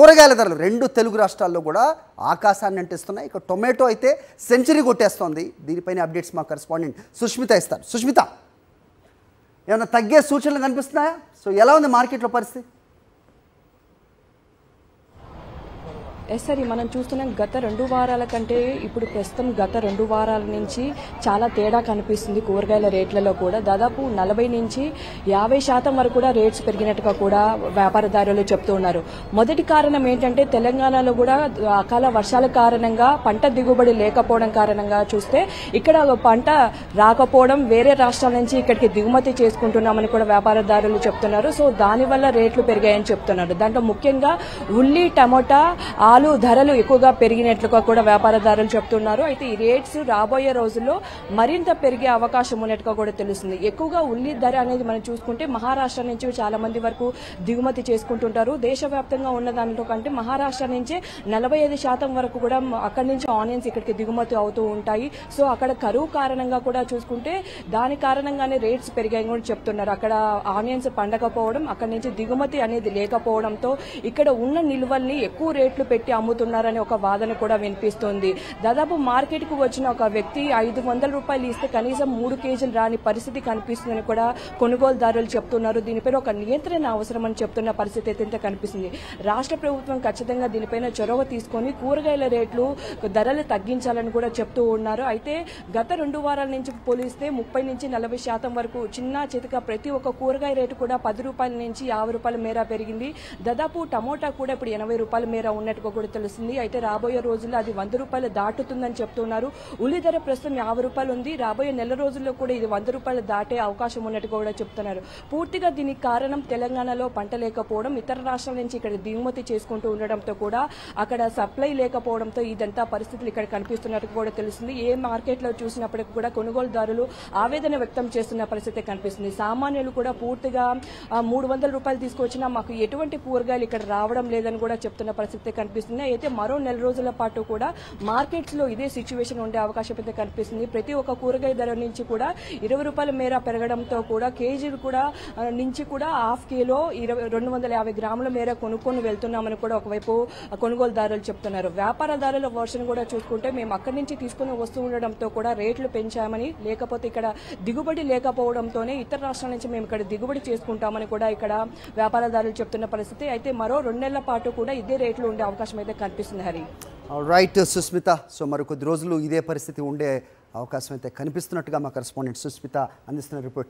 కూరగాయల ధరలు రెండు తెలుగు రాష్ట్రాల్లో కూడా ఆకాశాన్ని అంటిస్తున్నాయి ఇక టొమాటో అయితే సెంచరీ కొట్టేస్తోంది దీనిపైన అప్డేట్స్ మా కరెస్పాండెంట్ సుష్మిత ఇస్తారు సుష్మిత ఏమైనా తగ్గే సూచనలు కనిపిస్తున్నాయా సో ఎలా ఉంది మార్కెట్లో పరిస్థితి ఎస్ సరే మనం చూస్తున్నాం గత రెండు వారాల కంటే ఇప్పుడు ప్రస్తుతం గత రెండు వారాల నుంచి చాలా తేడా కనిపిస్తుంది కూరగాయల రేట్లలో కూడా దాదాపు నలభై నుంచి యాభై శాతం వరకు కూడా రేట్స్ పెరిగినట్టుగా కూడా వ్యాపారదారులు చెప్తూ ఉన్నారు మొదటి కారణం ఏంటంటే తెలంగాణలో కూడా అకాల వర్షాల కారణంగా పంట దిగుబడి లేకపోవడం కారణంగా చూస్తే ఇక్కడ పంట రాకపోవడం వేరే రాష్ట్రాల నుంచి ఇక్కడికి దిగుమతి చేసుకుంటున్నామని కూడా వ్యాపారదారులు చెప్తున్నారు సో దానివల్ల రేట్లు పెరిగాయని చెప్తున్నారు దాంట్లో ముఖ్యంగా ఉల్లి టమోటా ఆలు ధరలు ఎక్కువగా పెరిగినట్లుగా కూడా వ్యాపారదారులు చెప్తున్నారు అయితే ఈ రేట్స్ రాబోయే రోజుల్లో మరింత పెరిగే అవకాశం ఉన్నట్టుగా కూడా తెలుస్తుంది ఎక్కువగా ఉల్లి ధర అనేది మనం చూసుకుంటే మహారాష్ట్ర నుంచి చాలా మంది వరకు దిగుమతి చేసుకుంటుంటారు దేశవ్యాప్తంగా ఉన్న దాంట్లో కంటే మహారాష్ట్ర నుంచే నలభై ఐదు శాతం వరకు కూడా అక్కడి నుంచి ఆనియన్స్ ఇక్కడికి దిగుమతి అవుతూ ఉంటాయి సో అక్కడ కరువు కారణంగా కూడా చూసుకుంటే దాని కారణంగానే రేట్స్ పెరిగాయని కూడా చెప్తున్నారు అక్కడ ఆనియన్స్ పండకపోవడం అక్కడి నుంచి దిగుమతి అనేది లేకపోవడంతో ఇక్కడ ఉన్న నిల్వల్ని ఎక్కువ రేట్లు పెట్టి అమ్ముతున్నారనే ఒక వాదన కూడా వినిపిస్తుంది దాదాపు మార్కెట్ కు వచ్చిన ఒక వ్యక్తి ఐదు వందల రూపాయలు ఇస్తే కనీసం మూడు కేజీలు రాని పరిస్థితి కనిపిస్తుందని కూడా కొనుగోలుదారులు చెప్తున్నారు దీనిపైన ఒక నియంత్రణ అవసరమని చెప్తున్న పరిస్థితి అయితే కనిపిస్తుంది రాష్ట్ర ప్రభుత్వం ఖచ్చితంగా దీనిపైన చొరవ తీసుకొని కూరగాయల రేట్లు ధరలు తగ్గించాలని కూడా చెప్తూ ఉన్నారు అయితే గత రెండు వారాల నుంచి పోలిస్తే ముప్పై నుంచి నలభై శాతం వరకు చిన్న చితక ప్రతి ఒక్క కూరగాయ రేటు కూడా పది రూపాయల నుంచి యాభై రూపాయల మేర పెరిగింది దాదాపు టమోటా కూడా ఇప్పుడు ఎనభై రూపాయల మేర ఉన్నట్టుగా కూడా తెలుస్తుంది అయితే రాబోయే రోజుల్లో అది వంద రూపాయలు దాటుతుందని చెప్తున్నారు ఉల్లి ధర ప్రస్తుతం యాభై రూపాయలు ఉంది రాబోయే నెల రోజుల్లో కూడా ఇది వంద రూపాయలు దాటే అవకాశం ఉన్నట్టుగా కూడా చెప్తున్నారు పూర్తిగా దీనికి కారణం తెలంగాణలో పంట లేకపోవడం ఇతర రాష్ట్రాల నుంచి ఇక్కడ దిగుమతి చేసుకుంటూ ఉండడంతో కూడా అక్కడ సప్లై లేకపోవడంతో ఇదంతా పరిస్థితులు ఇక్కడ కనిపిస్తున్నట్టు కూడా తెలుస్తుంది ఏ మార్కెట్ లో చూసినప్పటికీ కూడా కొనుగోలుదారులు ఆవేదన వ్యక్తం చేస్తున్న పరిస్థితి కనిపిస్తుంది సామాన్యులు కూడా పూర్తిగా మూడు వందల రూపాయలు తీసుకొచ్చినా మాకు ఎటువంటి కూరగాయలు ఇక్కడ రావడం లేదని కూడా చెప్తున్న పరిస్థితి కనిపిస్తుంది అయితే మరో నెల రోజుల పాటు కూడా మార్కెట్స్ లో ఇదే సిచ్యువేషన్ ఉండే అవకాశం అయితే కనిపిస్తుంది ప్రతి ఒక్క కూరగాయ ధర నుంచి కూడా ఇరవై రూపాయల మేర పెరగడంతో కూడా కేజీలు కూడా ఆ, నుంచి కూడా హాఫ్ కిలో ఇరవై రెండు వందల యాభై గ్రాముల మేర కొనుక్కొని వెళ్తున్నామని కూడా ఒకవైపు కొనుగోలుదారులు చెప్తున్నారు వ్యాపారదారుల వర్షన్ కూడా చూసుకుంటే మేము అక్కడి నుంచి తీసుకుని వస్తూ ఉండడంతో కూడా రేట్లు పెంచామని లేకపోతే ఇక్కడ దిగుబడి లేకపోవడంతోనే ఇతర రాష్ట్రాల నుంచి మేము ఇక్కడ దిగుబడి చేసుకుంటామని కూడా ఇక్కడ వ్యాపారదారులు చెప్తున్న పరిస్థితి అయితే మరో రెండు నెలల పాటు కూడా ఇదే రేట్లు ఉండే అవకాశం అయితే కనిపిస్తుంది హరి రైట్ సుస్మిత సో మరి కొద్ది రోజులు ఇదే పరిస్థితి ఉండే అవకాశం అయితే కనిపిస్తున్నట్టుగా మా కరెస్పాండెంట్ సుస్మిత అందిస్తున్న రిపోర్ట్